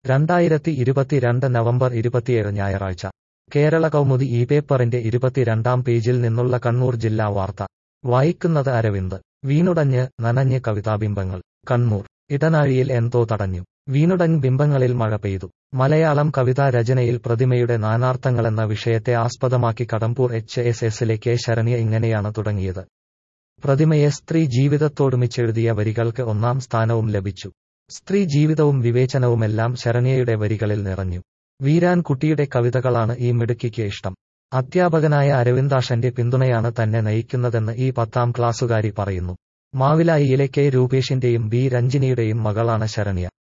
രണ്ടായിരത്തി ഇരുപത്തിരണ്ട് നവംബർ ഇരുപത്തിയേഴ് ഞായറാഴ്ച കേരള കൗമുദി ഈ പേപ്പറിന്റെ ഇരുപത്തിരണ്ടാം പേജിൽ നിന്നുള്ള കണ്ണൂർ ജില്ലാ വാർത്ത വായിക്കുന്നത് അരവിന്ദ് വീണുടഞ്ഞ് നനഞ്ഞ് കവിതാബിംബങ്ങൾ കണ്ണൂർ ഇടനാഴിയിൽ എന്തോ തടഞ്ഞു വീണുടഞ്ഞ് ബിംബങ്ങളിൽ മഴ പെയ്തു മലയാളം കവിതാ രചനയിൽ പ്രതിമയുടെ നാനാർത്ഥങ്ങളെന്ന വിഷയത്തെ ആസ്പദമാക്കി കടമ്പൂർ എച്ച് എസ് എസിലെ കെ ശരണ്യ ഇങ്ങനെയാണ് തുടങ്ങിയത് പ്രതിമയെ സ്ത്രീ ജീവിതത്തോടുമിച്ചെഴുതിയ വരികൾക്ക് ഒന്നാം സ്ഥാനവും ലഭിച്ചു സ്ത്രീ ജീവിതവും വിവേചനവുമെല്ലാം ശരണ്യയുടെ വരികളിൽ നിറഞ്ഞു വീരാൻ കുട്ടിയുടെ കവിതകളാണ് ഈ മിടുക്കിക്ക് ഇഷ്ടം അധ്യാപകനായ അരവിന്ദാഷന്റെ പിന്തുണയാണ് തന്നെ നയിക്കുന്നതെന്ന് ഈ പത്താം ക്ലാസ്സുകാരി പറയുന്നു മാവിലായിയിലെ കെ രൂപേഷിന്റെയും ബി രഞ്ജിനിയുടെയും മകളാണ് ശരണ്യ